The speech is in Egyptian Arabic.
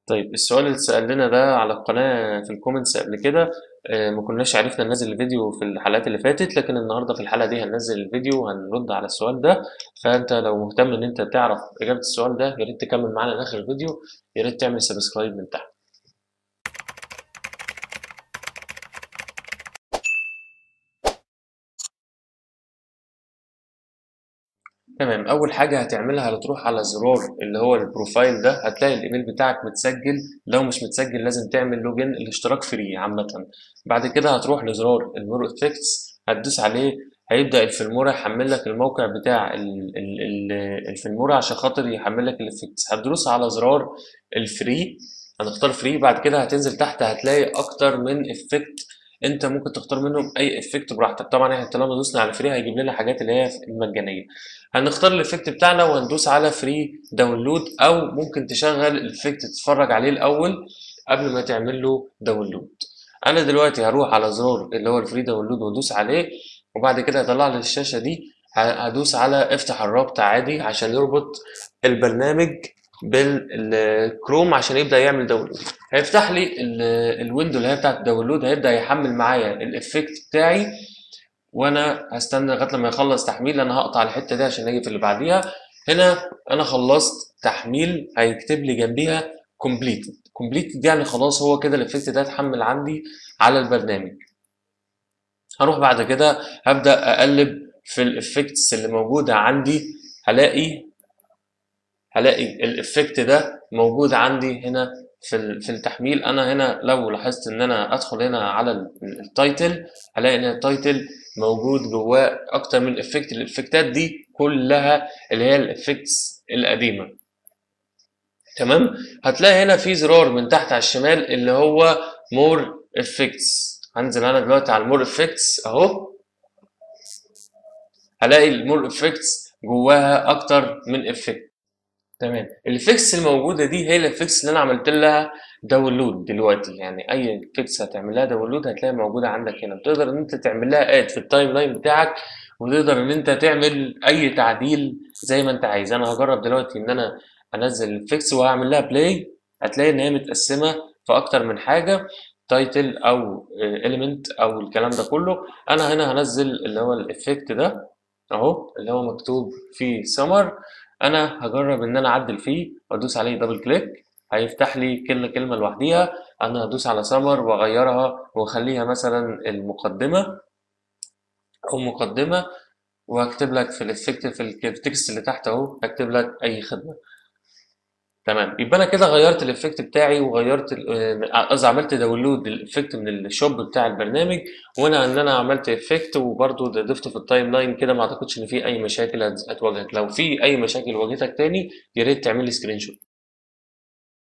طيب السؤال اللي اتسأل لنا ده على القناة في الكومنتس قبل كده آه، ما كناش عرفنا ننزل الفيديو في الحلقات اللي فاتت لكن النهارده في الحلقة دي هننزل الفيديو وهنرد على السؤال ده فانت لو مهتم ان انت تعرف اجابة السؤال ده يا ريت تكمل معانا لاخر الفيديو يا ريت تعمل سبسكرايب من تحت تمام اول حاجه هتعملها هتروح على زرار اللي هو البروفايل ده هتلاقي الايميل بتاعك متسجل لو مش متسجل لازم تعمل لوجين الاشتراك فري عامه بعد كده هتروح لزرار المور افكتس هتدوس عليه هيبدا الفيلمورا يحمل لك الموقع بتاع ال- ال- ال- الفيلمورا عشان خاطر يحمل لك الافكتس هتدوس على زرار الفري هنختار فري بعد كده هتنزل تحت هتلاقي اكتر من افكت انت ممكن تختار منهم اي افكت براحتك طبعا احنا طالما دوسنا على فري هيجيب لنا حاجات اللي هي المجانيه هنختار الافكت بتاعنا وهندوس على فري داونلود او ممكن تشغل الافكت تتفرج عليه الاول قبل ما تعمل له داونلود انا دلوقتي هروح على زرار اللي هو الفري داونلود وادوس عليه وبعد كده هيطلع لي الشاشه دي ه- هدوس على افتح الرابط عادي عشان يربط البرنامج بالكروم عشان يبدا يعمل داونلود هيفتح لي ال- الويندو اللي هي بتاعت الداونلود هيبدا يحمل معايا الافكت بتاعي وانا هستنى لغايه لما يخلص تحميل انا هقطع الحته دي عشان اجي في اللي بعديها هنا انا خلصت تحميل هيكتب لي جنبيها completed completed دي يعني خلاص هو كده الافكت ده اتحمل عندي على البرنامج هروح بعد كده هبدا اقلب في الافكتس اللي موجوده عندي هلاقي هلاقي الافكت ده موجود عندي هنا في ال- في التحميل انا هنا لو لاحظت ان انا ادخل هنا على ال- التايتل هلاقي ان التايتل موجود جواه اكتر من افكت الافكتات دي كلها اللي هي الافكتس القديمه تمام هتلاقي هنا في زرار من تحت على الشمال اللي هو مور افكتس هنزل انا دلوقتي على المور افكتس اهو هلاقي المور افكتس جواها اكتر من افكت تمام الافكتس الموجوده دي هي الافكتس اللي انا عملت لها داونلود دلوقتي يعني اي افكتس هتعمل لها داونلود هتلاقيها موجوده عندك هنا بتقدر ان انت تعمل لها اد في التايم لاين بتاعك وتقدر ان انت تعمل اي تعديل زي ما انت عايز انا هجرب دلوقتي ان انا انزل الافكتس وهعمل لها بلاي هتلاقي ان هي متقسمه في اكتر من حاجه تايتل او اليمنت او الكلام ده كله انا هنا هنزل اللي هو الافكت ده اهو اللي هو مكتوب فيه سمر انا هجرب ان انا اعدل فيه وادوس عليه دبل كليك هيفتح لي كل كلمه لوحديها انا هدوس على سمر واغيرها واخليها مثلا المقدمه او مقدمه وهكتب لك في الافكت في الك- في التكست اللي تحت اهو هكتب لك اي خدمه تمام يبقى انا كده غيرت الافكت بتاعي وغيرت ال- آه، قصدي عملت داونلود الافكت من الشوب بتاع البرنامج وانا ان انا عملت افكت وبرضه ده ضفته في التايم لاين كده ما اعتقدش ان في اي مشاكل هت- هتواجهك لو في اي مشاكل واجهتك تاني يا ريت تعمل لي سكرين شوت